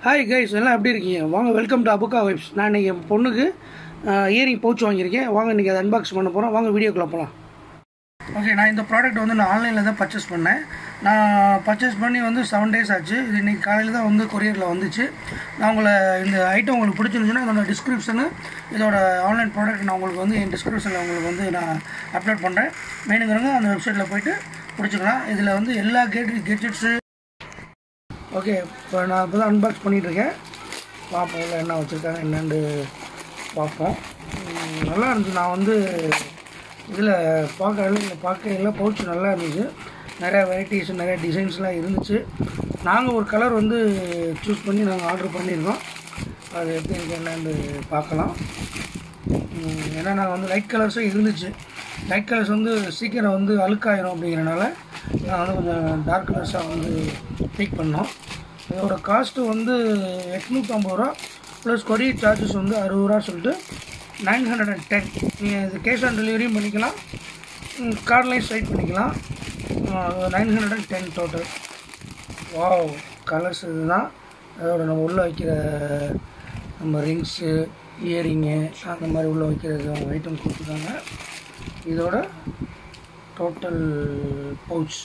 hi guys எல்லாம் எப்படி இருக்கீங்க வாங்க வெல்கம் டு அபுகா வைப்ஸ் நான் இன்றைக்கி என் பொண்ணுக்கு இயரிங் பவுச் வாங்கியிருக்கேன் வாங்க இன்றைக்கி அதை அன்பாக்ஸ் பண்ண போகிறோம் வாங்க வீடியோக்குள்ளே போகலாம் ஓகே நான் இந்த ப்ராடக்ட் வந்து நான் ஆன்லைனில் தான் பர்ச்சேஸ் பண்ணேன் நான் பர்ச்சேஸ் பண்ணி வந்து செவன் டேஸ் ஆச்சு இது இன்றைக்கி காலையில் தான் வந்து கொரியரில் வந்துச்சு நான் உங்களை இந்த ஐட்டம் உங்களுக்கு பிடிச்சிருந்துச்சுன்னா இதோட டிஸ்கிரிப்ஷனு இதோட ஆன்லைன் ப்ராடக்ட் நான் உங்களுக்கு வந்து என் டிஸ்கிரிப்ஷனில் உங்களுக்கு வந்து நான் அப்லோட் பண்ணுறேன் வேணுங்கிறவங்க அந்த வெப்சைட்டில் போயிட்டு பிடிச்சிக்கலாம் இதில் வந்து எல்லா கேட் கெட்ஜெட்ஸு ஓகே இப்போ நான் இப்போ தான் அன்பாக்ஸ் பண்ணிகிட்ருக்கேன் பார்ப்போம் உள்ள என்ன வச்சுருக்காங்க என்னென்னு பார்ப்போம் உம், நல்லா இருந்துச்சு நான் வந்து இதில் பார்க்க இதில் பார்க்கையில் பவுச் நல்லா இருந்துச்சு நிறையா வெரைட்டிஸ் நிறையா டிசைன்ஸ்லாம் இருந்துச்சு நாங்கள் ஒரு கலர் வந்து சூஸ் பண்ணி நாங்கள் ஆர்டர் பண்ணியிருக்கோம் அது எப்படி இருக்கு என்னன்னு பார்க்கலாம் உம், ஏன்னா நாங்கள் வந்து லைட் கலர்ஸும் இருந்துச்சு லைட் கலர்ஸ் வந்து சீக்கிரம் வந்து அழுக்காயிரும் அப்படிங்கிறனால நான் வந்து கொஞ்சம் டார்க் கலர்ஸாக வந்து பிக் பண்ணோம் இதோட காஸ்ட்டு வந்து எட்நூற்றம்பது ரூபா ப்ளஸ் கொரியர் சார்ஜஸ் வந்து அறுபது ரூபா சொல்லிட்டு நைன் ஹண்ட்ரட் அண்ட் டென் நீங்கள் இது கேஷ் ஆன் டெலிவரியும் பண்ணிக்கலாம் கார்ட்லையும் ஸ்ட்ரைட் பண்ணிக்கலாம் nine hundred and ten total wow colours இதுதான் அதோட நம்ம உள்ளே வைக்கிற நம்ம ரிங்ஸு இயரிங்கு அந்த மாதிரி உள்ளே வைக்கிற ஐட்டம் கொடுத்துருக்காங்க இதோட டோட்டல் பவுச்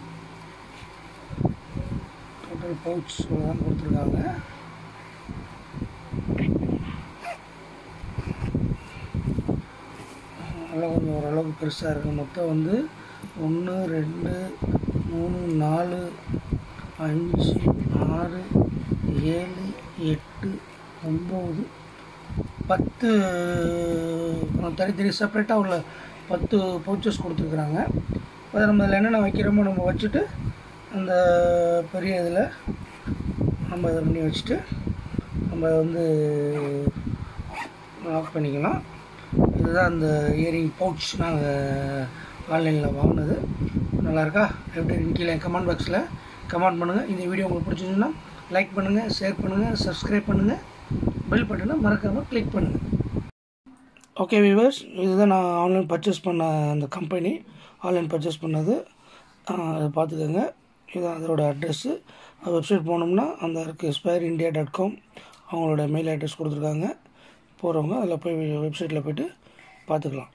டோட்டல் பவுச் தான் கொடுத்துருக்காங்க நல்லா கொஞ்சம் ஓரளவுக்கு பெருசாக இருக்குது மொத்தம் வந்து ஒன்று ரெண்டு மூணு நாலு அஞ்சு ஆறு ஏழு எட்டு ஒம்பது பத்து தனி தனி செப்பரேட்டாக உள்ள பத்து பவுச்சஸ் கொடுத்துருக்குறாங்க அதை நம்ம அதில் என்னென்ன வைக்கிறோமோ நம்ம வச்சுட்டு அந்த பெரிய இதில் நம்ம இதை பண்ணி வச்சுட்டு நம்ம வந்து ஆஃப் பண்ணிக்கலாம் இதுதான் அந்த இயரிங் பவுச் நாங்கள் ஆன்லைனில் வாங்கினது நல்லா இருக்கா எப்படி இருக்கு கீழே கமெண்ட் பாக்ஸில் கமெண்ட் பண்ணுங்கள் இந்த வீடியோ உங்களுக்கு பிடிச்சிருந்துச்சுன்னா லைக் பண்ணுங்கள் ஷேர் பண்ணுங்கள் சப்ஸ்கிரைப் பண்ணுங்கள் பெல் பட்டனை மறக்காமல் கிளிக் பண்ணுங்கள் ஓகே வியூவர்ஸ் இதுதான் நான் ஆன்லைன் பர்ச்சேஸ் பண்ண அந்த கம்பெனி ஆன்லைன் பர்ச்சேஸ் பண்ணது ஆஹ் அதை பார்த்துக்கோங்க இதுதான் அதோட அட்ரெஸ்ஸு அது வெப்சைட் போனோம்னா அந்த இருக்குது ஸ்பயர் இந்தியா டாட் காம் அவங்களோட மெயில் அட்ரஸ் கொடுத்துருக்காங்க போகிறவங்க அதில் போய் வெப்சைட்டில் போய்ட்டு பார்த்துக்கலாம்